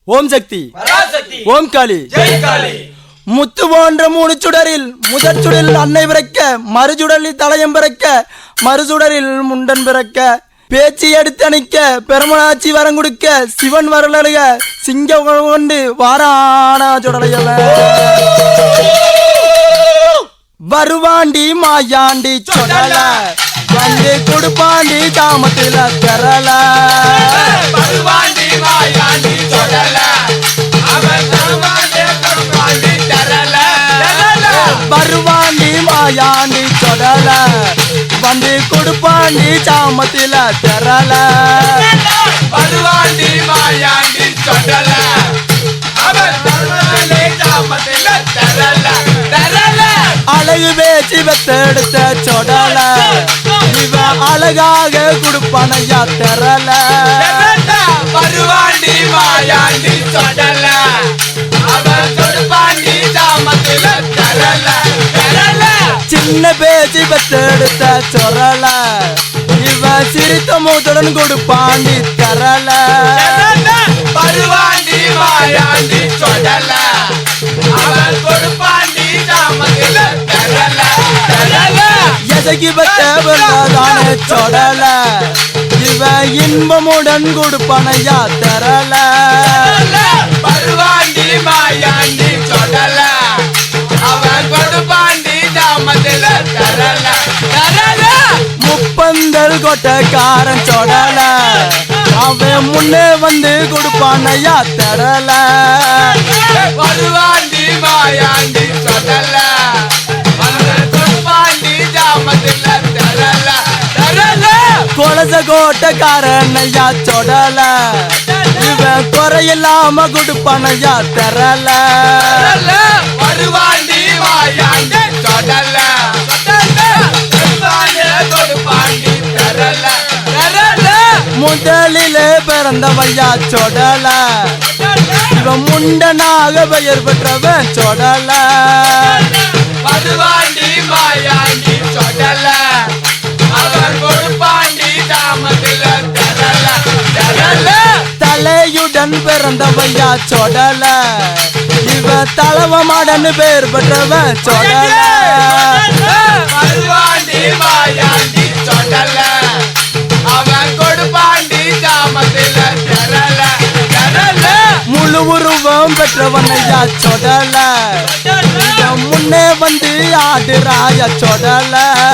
ஓம் சக்தி பராசக்தி ஓம் காளி ஜெய் காளி முத்து போன்ற மூணு சுடரில் முதற் சுடரில் அன்னை பிறக்க மறுசுடரில் தலையம் பிறக்க மறுசுடரில் முண்டன் பிறக்க பேச்சு எடுத்து அணைக்க பெருமனாட்சி வரம் கொடுக்க சிவன் வரலழுக சிங்க கொண்டு வாரானா சுடலையவ வருவாண்டி மாயாண்டி சொடல வந்து கொடுப்பாண்டி தாமத்தில தெரல பருவாண்டி வாயாண்டி தொடல அவன் தருவாண்டே கருவாண்டி தரல வருவாண்டி மாயாண்டி சொடல வந்து கொடுப்பாண்டி சாமத்தில தெரல பருவாண்டி வாயாண்டி தொடல அவன் தருவாண்டே தாமத்தில தரல தரல அழகு பேச்சு பெத்தெடுத்த சொடல இவ அழகாக கொடுப்பானையா தெரல பருவாண்டி வாயாண்டி தொடல அவன் தொடுப்பாண்டி தாமத்தில தரல தரல சின்ன பேச்சு பெத்தெடுத்த சொரல இவ சிரித்த மூத்துடன் கொடுப்பாண்டி தெரல பருவாண்டி வாயாண்டி சொடல அவன் கொடுப்பாண்டி தாமதில தரல தரல எசகி பெத்த தானே சொடல இவ இன்பமுடன் கொடுப்பானையா தெரல பருவாண்டி வாயாண்டி சொடல அவன் கொடுப்பாண்டி தாமதில தரல தரல முப்பந்தல் கொட்டக்காரன் சொடல அவன் முன்னே வந்து கொடுப்பானையா தெரல பருவாண்டி வாயாண்டி சொடல அவன் கொடுப்பாண்டி தாமதில தரல தரல கொலச கோட்டக்காரன் ஐயா சொடல இவன் குறையில்லாம கொடுப்பானையா தெரல வருவாண்டி வாயாண்டி தொடல கொடுப்பாண்டி தரல தரல முதலிலே பிறந்தவையா சொடல இவன் முண்டனாக பெயர் பெற்றவன் சொடல வருவாண்டி வாயாண்டி தொடல அவன் கொடுப்பாண்டி தாமதில தரல தரல தலையுடன் பிறந்தவையா சொடல இவ தலவமாடன்னு பேர் பெற்றவன் சொடல வருவாண்டி வாயாண்டி தொடல அவன் கொடுப்பாண்டி தாமதில தரல தரல முழு உருவம் பெற்றவனையா சொடல இவன் முன்னே வந்து ஆடுறாய சொடல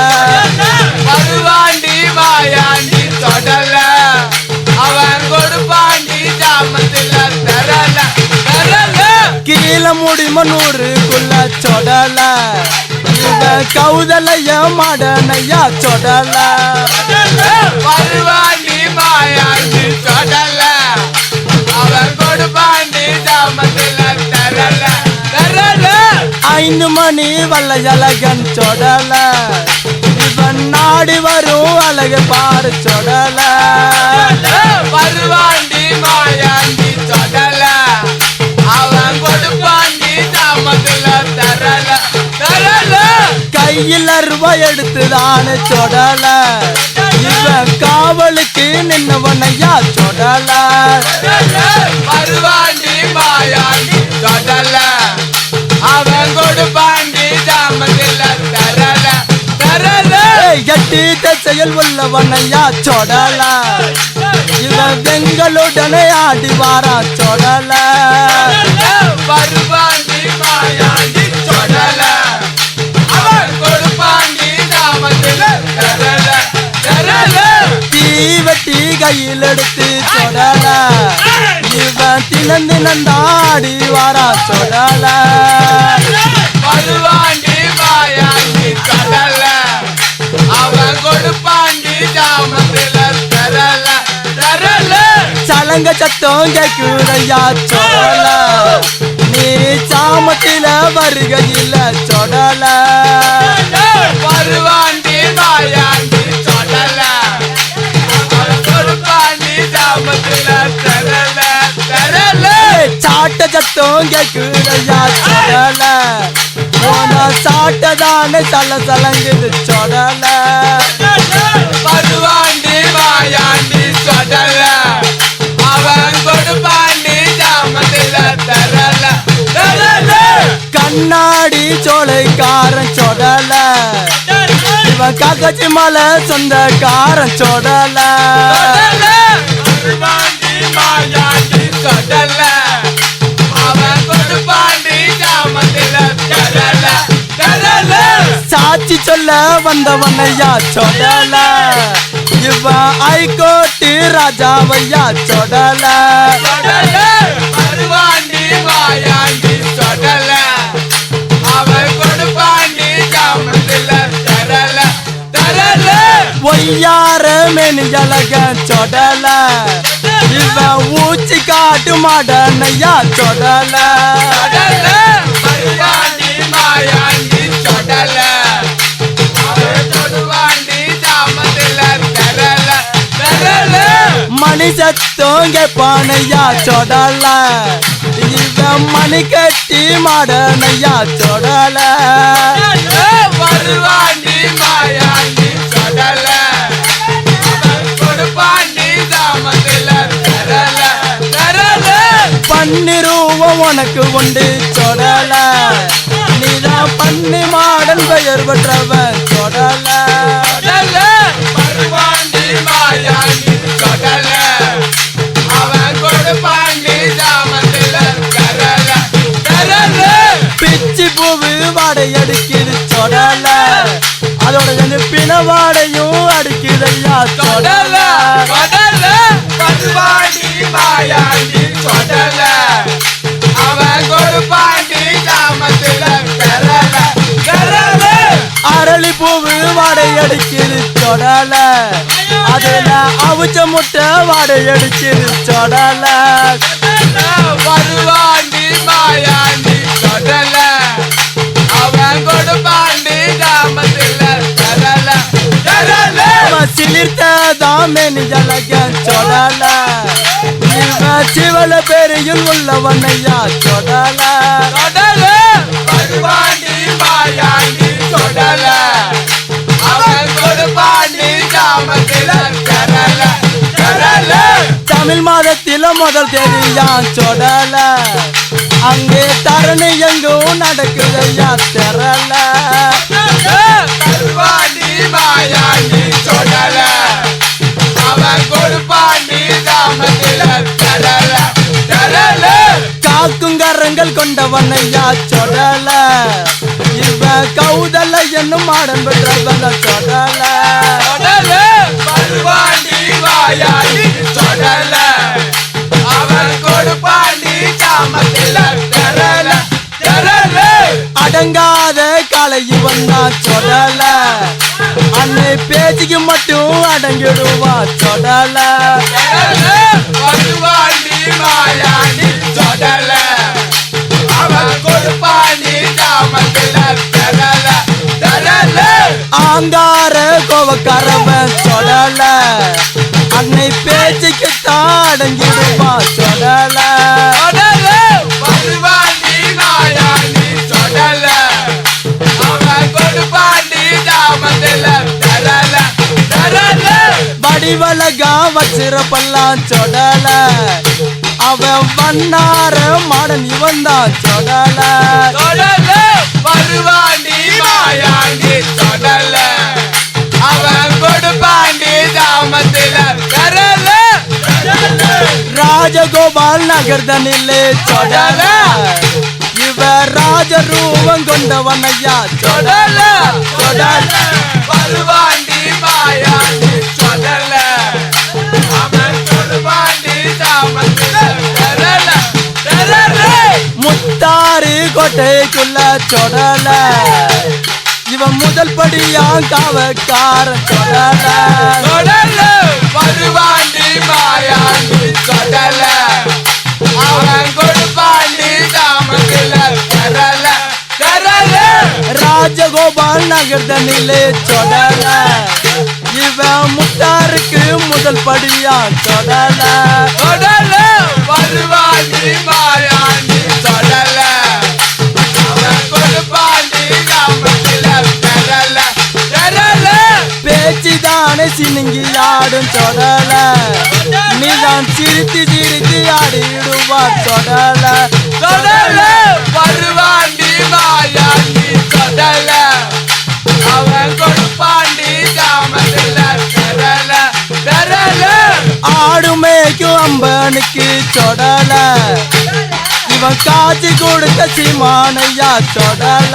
வருவாண்டி வாயாண்டி தொடல அவன் கொடுப்பாண்டி தாமதில தரல தரல கீழே முடிம நூறுக்குள்ள சொடல இவன் கௌதலைய மாடனையா சொடல வருவாண்டி வாயாண்டி தொடல அவன் கொடுப்பாண்டி தாமதில தரல தரல ஐந்து மணி வல்லையழகன் சொடல இவன் நாடி வரும் அழகு பாரு சொடல வருவாண்டி வாயாண்டி தொடல அவன் கொடுப்பாண்டி தாமதில தரல தரல கையில் அருவா எடுத்துதானு சொடல இவன் காவலுக்கு நின்னவனையா சொடல வருவாண்டி வாயாண்டி தொடல அவன் கொடுப்பாண்டி தாமதில தரல தரல ஏய், எட்டி திசையில் உள்ளவனையா சொடல இவன் வெங்களுடனே ஆடி வாரா சொடல வருவாண்டி வாயாண்டி தொடல அவன் கொடுப்பாண்டி தாமதில தரல தரல தீ வெட்டி கையில் எடுத்து சொடல இவன் தினந்து நந்தாடி வாரா சொடல வருவாண்டி வாயாண்டி கடல அவன் கொடுப்பாண்டி தாமதில தரல தரல சலங்க சத்தம் கேக்குதையா சொடல நீ சாமத்தில வருகையில சொடல வருவாண்டி வாயாண்டி தொடல அவன் கொடுப்பாண்டி தாமதில தரல தரல ஏய், சாட்ட சத்தம் கேக்குதையா சொடல உன சாட்டதானே சல சலங்குது சொடல வருவாண்டி வாயாண்டி தொடல அவன் கொடுப்பாண்டி தாமதில காரன் சொடல இவன் காக்காச்சி மலை சொந்தக்காரன் சொடல வருவாண்டி மாயாண்டி சொடல அவன் கொடுப்பாண்டி ஜாமத்தில தரல தரல சாட்சி சொல்ல வந்தவனையா சொடல இவன் ஐகோட்டு ராஜாவையா சொடல சொடல வருவாண்டி மாயாண்டி சொடல அவன் கொடுப்பாண்டி ஜாமத்தில தரல தரல ஒய்யார மெனியலக சொடல இவன் ஊச்சி காட்டு மாடனையா சொடல சொடல வருவாண்டி மாயாண்டி சொடல அவன் கொடுப்பாண்டி ஜாமத்தில தரல தரல மணி சத்தம் கேப்பானையா சொடல இவன் மணி கட்டி மாடனையா சொடல வருவாண்டி மாயாண்டி சொடல அவன் கொடுப்பாண்டி தாமத்தில தரல தரல பன்னிருவம் உனக்கு உண்டு சொடல நீதான் பண்ணி மாடன் பெயர் பெற்றவன் சொடல சொடல வருவாண்டி மாயாண்டி சொடல அவன் கொடுப்பாண்டி தாமத்தில தரல தரல பிச்சி பூவு வாடை அடிக்குது சொடல அதோட சேர்ந்து பிண வாடையும் அடிக்குதையா சொடல சொடல சொடல வருவாண்டி மாயாண்டி சொடல அவன் கொடுப்பாண்டி தாமத்தில தரல தரல அரளி பூவு வாடை அடிக்குது சொடல அதுல அவிச்ச முட்டை வாடை அடிக்குது சொடல வருவாண்டி மாயாண்டி சொடல அவன் கொடுப்பாண்டி தாமத்தில தரல தரல அவன் சிலிர்த்ததாம் மெனிஜலக சொடல இவன் சிவல பெரியில் உள்ளவனையா சொடல சொடல வருவாண்டி மாயாண்டி சொடல அவன் கொடுப்பாண்டி தாமத்தில தரல தரல தமிழ் மாதத்தில முதல் தேதியான் சொடல அங்கே தரணி எங்கும் நடக்குதையா தெரல வருவாண்டி மாயாண்டி சொடல அவன் கொடுப்பாண்டி தாமத்தில தரல தரல காக்குங்கரங்கள் கொண்டவனையா சொடல இவன் கௌதல என்னும் மாடன் பெற்றவன் சொடல சொடல வருவாண்டி மாயாண்டி சொடல அவன் கொடுப்பாண்டி தாமத்தில தரல தரல அடங்காத கலை வந்தான் சொடல அன்னை பேச்சுக்கு மட்டும் அடங்கிடுவா சொடல தரல வருவாண்டி மாயாண்டி சொடல அவன் கொடுப்பாண்டி தாமத்தில தரல தரல ஆங்கார கோவக்காரவன் சொடல அன்னை பேச்சுக்கு தான் அடங்கிடுவா சொடல சொடல வருவாண்டி மாயாண்டி சொடல அவன் கொடுப்பாண்டி தாமத்தில தரல தரல வடிவலகா வச்சிரப்பெல்லாம் சொடல அவன் வண்ணார மாடன் இவன் தான் சொடல சொடல வருவாண்டி மாயாண்டி சொடல அவன் கொடுப்பாண்டி தாமத்தில தரல ராஜகோபால் நகர்தனிலே சொடல இவ ராஜ ரூபம் கொண்டவனையா சொடல சொடல வருவாண்டி மாயாண்டி சொடல அவன் கொடுப்பாண்டி தாமத்தில தரல தரல முத்தாறு கோட்டைக்குள்ள சொடல இவன் முதல் படியா காவக்கார சொடல சொடல வருவாண்டி மாயாண்டி சொடல அவன் கொடுப்பாண்டி தாமத்தில தரல தரல ராஜகோபால் நகர்தனிலே சொடல இவன் முத்தாருக்கு முதல் படியா சொடல சொடல வருவாண்டி மாயாண்டி சொடல அவன் கொடுப்பாண்டி தாமத்தில தரல தரல பேச்சுதானே சினுங்கி ஆடும் சொடல நீதான் சிரித்து சிரித்து ஆடிடுவா சொடல சொடல வருவாண்டி மாயாண்டி மாயாண்டி தொடல அவன் கொடுப்பாண்டி காமத்துல தரல தரல ஆடுமேக்கும் அம்பனுக்கு சொடல இவன் காட்சி கொடுத்த சீமானையா சொடல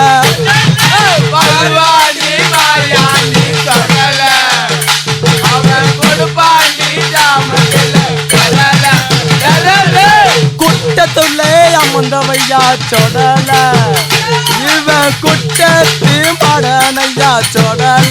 பகவானி மாயாண்டி தொடல அவன் கொடுப்பாண்டி காமத்துல தரல தரல குட்டத்துள்ளே அமுந்தவையா சொடல இவன் குட்டத்து மடனையா சொடல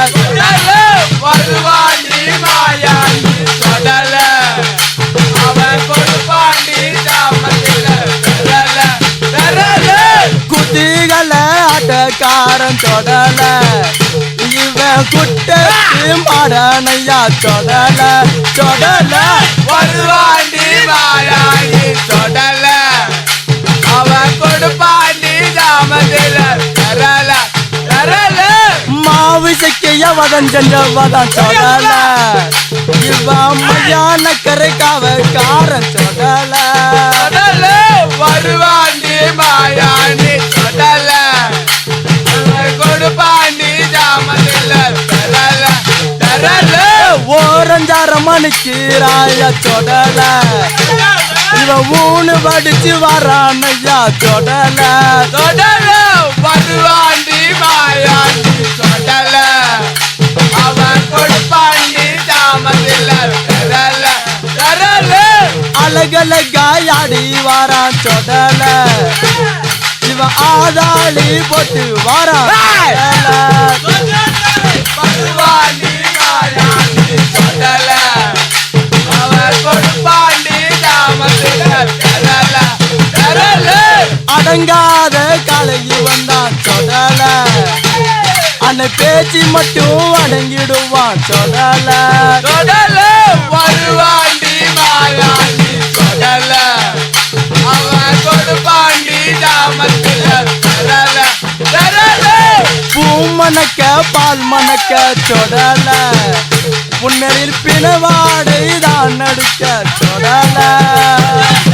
வருவாண்டி மாயாண்டி தொடல அவன் கொடுப்பாண்டி தாமத்தில தரல தரல குதிகள ஆட்டக்காரன் தொடல இவன் குட்டத்து மடனையா சொடல சொடல வருவாண்டி மாயாண்டி தொடல அவன் கொடுப்பாண்டி தாமத்தில தரல தரல மாவு சிக்கைய வதன் சென்றவதான் சொடல இவன் மையான கரைக்காவ காரன் சொடல தொடல வருவாண்டி மாயாண்டி தொடல அவன் கொடுப்பாண்டி தாமத்தில தரல தரல ஓரஞ்சார மணிக்கு ராய சொடல இவன் ஊனு படிச்சு வரானையா சொடல தொடல வருவாண்டி மாயாண்டி தொடல அவன் கொடுப்பாண்டி தாமதில்ல தரல தரல அழகழகாயாடி வாரான் சொடல இவன் ஆதாளி போட்டு வாரான் சொடல. வருவாண்டி மாயாண்டி தொடல அவன் கொடுப்பாண்டி தாமதில்ல தரல தரல அடங்காத கலையி வந்தான் சொடல அன்னை பேச்சு மட்டும் அடங்கிடுவான் சொடல தொடல வருவாண்டி மாயாண்டி தொடல அவன் கொடுப்பாண்டி தாமத்தில தரல தரல பூ மணக்க பால் மணக்க சொடல முன்னரில் பிணவாடை தான் நடுக்க சொடல